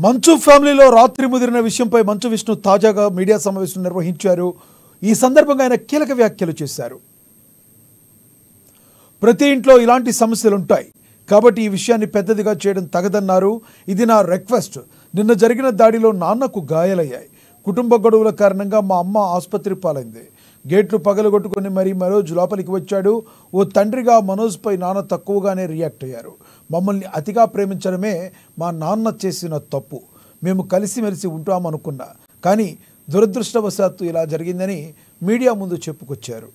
మంచు ఫ్యామిలీలో రాత్రి ముదిరిన విషయంపై మంచు విష్ణు తాజాగా మీడియా సమావేశం నిర్వహించారు ఈ సందర్భంగా ఆయన కీలక వ్యాఖ్యలు చేశారు ప్రతి ఇంట్లో ఇలాంటి సమస్యలు ఉంటాయి కాబట్టి ఈ విషయాన్ని పెద్దదిగా చేయడం తగదన్నారు ఇది నా రిక్వెస్ట్ నిన్న జరిగిన దాడిలో నాన్నకు గాయాలయ్యాయి కుటుంబ గొడవల కారణంగా మా అమ్మ ఆసుపత్రి పాలైంది గేట్లు పగలగొట్టుకుని మరీ మనోజ్ లోపలికి వచ్చాడు ఓ తండ్రిగా మనోజ్పై నాన్న తక్కువగానే రియాక్ట్ అయ్యారు మమ్మల్ని అతిగా ప్రేమించడమే మా నాన్న చేసిన తప్పు మేము కలిసిమెలిసి ఉంటామనుకున్నా కానీ దురదృష్టవశాత్తు ఇలా జరిగిందని మీడియా ముందు చెప్పుకొచ్చారు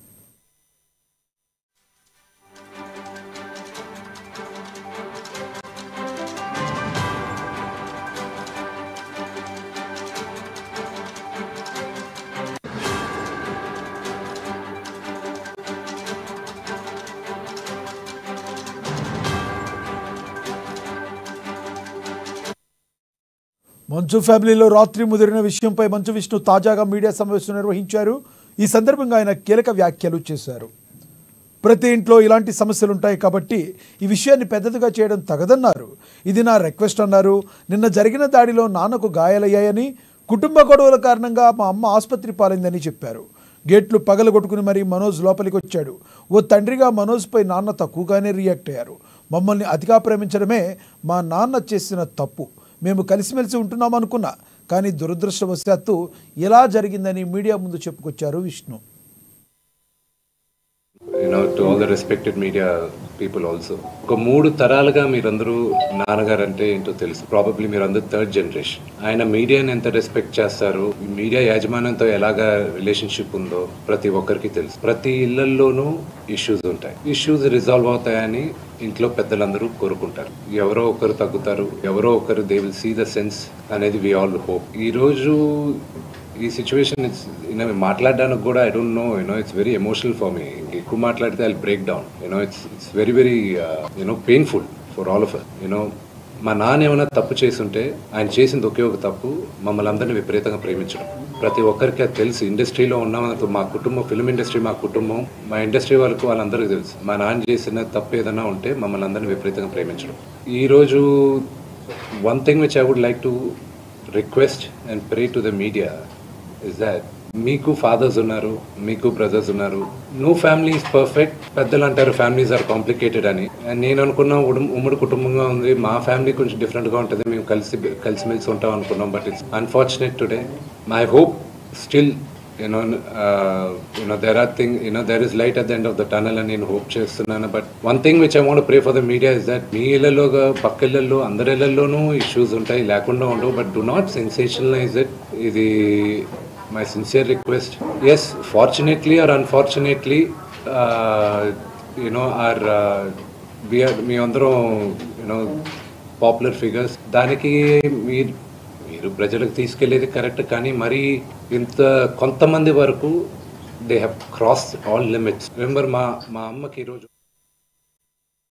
మంచు ఫ్యామిలీలో రాత్రి ముదిరిన విషయంపై మంచు విష్ణు తాజాగా మీడియా సమావేశం నిర్వహించారు ఈ సందర్భంగా ఆయన కీలక వ్యాఖ్యలు చేశారు ప్రతి ఇంట్లో ఇలాంటి సమస్యలు ఉంటాయి కాబట్టి ఈ విషయాన్ని పెద్దదిగా చేయడం తగదన్నారు ఇది నా రిక్వెస్ట్ అన్నారు నిన్న జరిగిన దాడిలో నాన్నకు గాయాలయ్యాయని కుటుంబ గొడవల కారణంగా మా అమ్మ ఆసుపత్రి పాలైందని చెప్పారు గేట్లు పగలగొట్టుకుని మరీ మనోజ్ లోపలికి వచ్చాడు ఓ తండ్రిగా మనోజ్పై నాన్న తక్కువగానే రియాక్ట్ అయ్యారు మమ్మల్ని అతిగా ప్రేమించడమే మా నాన్న చేసిన తప్పు మేము కలిసిమెలిసి ఉంటున్నాం అనుకున్నా కానీ దురదృష్టవశాత్తు ఇలా జరిగిందని మీడియా ముందు చెప్పుకొచ్చారు Vishnu you know to all the respected media people also ఒక మూడు తరాలుగా మీరందరూ నాన్నగారు అంటే ఏంటో తెలుసు ప్రాబబ్లీ మీరందరూ థర్డ్ జనరేషన్ ఆయన మీడియాని ఎంత రెస్పెక్ట్ చేస్తారు మీడియా యాజమాన్యంతో ఎలాగా రిలేషన్షిప్ ఉందో ప్రతి ఒక్కరికి తెలుసు ప్రతి ఇళ్లలోనూ ఇష్యూస్ ఉంటాయి ఇష్యూస్ రిజాల్వ్ అవుతాయని ఇంట్లో పెద్దలందరూ కోరుకుంటారు ఎవరో ఒకరు తగ్గుతారు ఎవరో ఒకరు they will see the sense అనేది వి ఆల్ హోప్ ఈ రోజు ఈ సిచ్యువేషన్ యూనో మాట్లాడడానికి కూడా I don't know you know it's very emotional for me ఎక్కువ మాట్లాడితే I break down you know it's it's very very you know painful for all of you know మా నాన్న ఏమైనా తప్పు చేస్తుంటే ఆయన చేసింది ఒకే ఒక తప్పు మమ్మల్ని అందరినీ విపరీతంగా ప్రేమించడం ప్రతి ఒక్కరికి అది తెలుసు ఇండస్ట్రీలో ఉన్నామని మా కుటుంబం ఫిల్మ్ ఇండస్ట్రీ మా కుటుంబం మా ఇండస్ట్రీ వాళ్ళకు వాళ్ళందరికీ తెలుసు మా నాన్న చేసిన తప్పు ఏదైనా ఉంటే మమ్మల్ని అందరినీ విపరీతంగా ప్రేమించడం ఈరోజు one thing which I would like to request and pray to the media is that మీకు ఫాదర్స్ ఉన్నారు మీకు బ్రదర్స్ ఉన్నారు నో ఫ్యామిలీ ఈజ్ పర్ఫెక్ట్ పెద్దలు అంటారు ఫ్యామిలీస్ ఆర్ కాంప్లికేటెడ్ అని And నేను అనుకున్న ఉడం- ఉమ్మడి కుటుంబంగా ఉంది మా ఫ్యామిలీ కొంచెం డిఫరెంట్గా ఉంటుంది మేము కలిసి కలిసిమెలిసి ఉంటాం అనుకున్నాం but it's unfortunate today my hope still you know you know there are thing you know there is light at the end of the tunnel అని నేను హోప్ చేస్తున్నాను but one thing which I want pray for the media is that మీ ఇళ్లలో పక్క ఇళ్లలో అందరి ఇళ్లలోనూ issues ఉంటాయి లేకుండా ఉండవు but do not sensationalize it ఇది my sincere request is fortunately or unfortunately you know or we are మీ అందరం యూనో పాపులర్ ఫిగర్స్ దానికి మీరు మీరు ప్రజలకు తీసుకెళ్లేది కరెక్ట్ కానీ మరి ఇంత కొంతమంది వరకు they have cross all limits remember మా మా అమ్మకి ఈరోజు